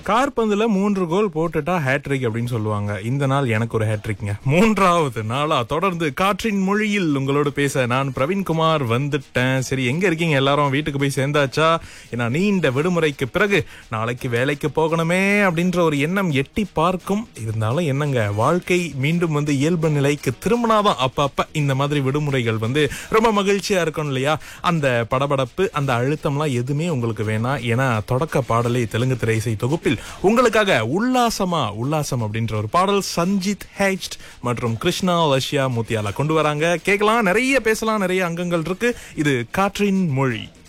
கார்பந்துல மூன்று கோல் போட்டுட்டா ஹேட்ரிக் அப்படின்னு சொல்லுவாங்க இந்த நாள் எனக்கு ஒரு ஹேட்ரிக்ங்க மூன்றாவது நாளா தொடர்ந்து காற்றின் மொழியில் உங்களோட பேச நான் பிரவீன்குமார் வந்துட்டேன் சரி எங்க இருக்கீங்க எல்லாரும் வீட்டுக்கு போய் சேர்ந்தாச்சா ஏன்னா நீண்ட விடுமுறைக்கு பிறகு நாளைக்கு வேலைக்கு போகணுமே அப்படின்ற ஒரு எண்ணம் எட்டி பார்க்கும் இருந்தாலும் என்னங்க வாழ்க்கை மீண்டும் வந்து இயல்பு நிலைக்கு திரும்பினாதான் அப்பப்ப இந்த மாதிரி விடுமுறைகள் வந்து ரொம்ப மகிழ்ச்சியா இருக்கும் இல்லையா அந்த படபடப்பு அந்த அழுத்தம்லாம் எதுவுமே உங்களுக்கு வேணாம் ஏன்னா தொடக்க பாடலை தெலுங்கு திரைசை தொகுப்பில் உங்களுக்காக உல்லாசமா உல்லாசம் அப்படின்ற ஒரு பாடல் சஞ்சித் ஹேஜ்ட் மற்றும் கிருஷ்ணா லஷ்யா மூத்தியாலா கொண்டு வராங்க கேட்கலாம் நிறைய பேசலாம் நிறைய அங்கங்கள் இருக்கு இது காற்றின் மொழி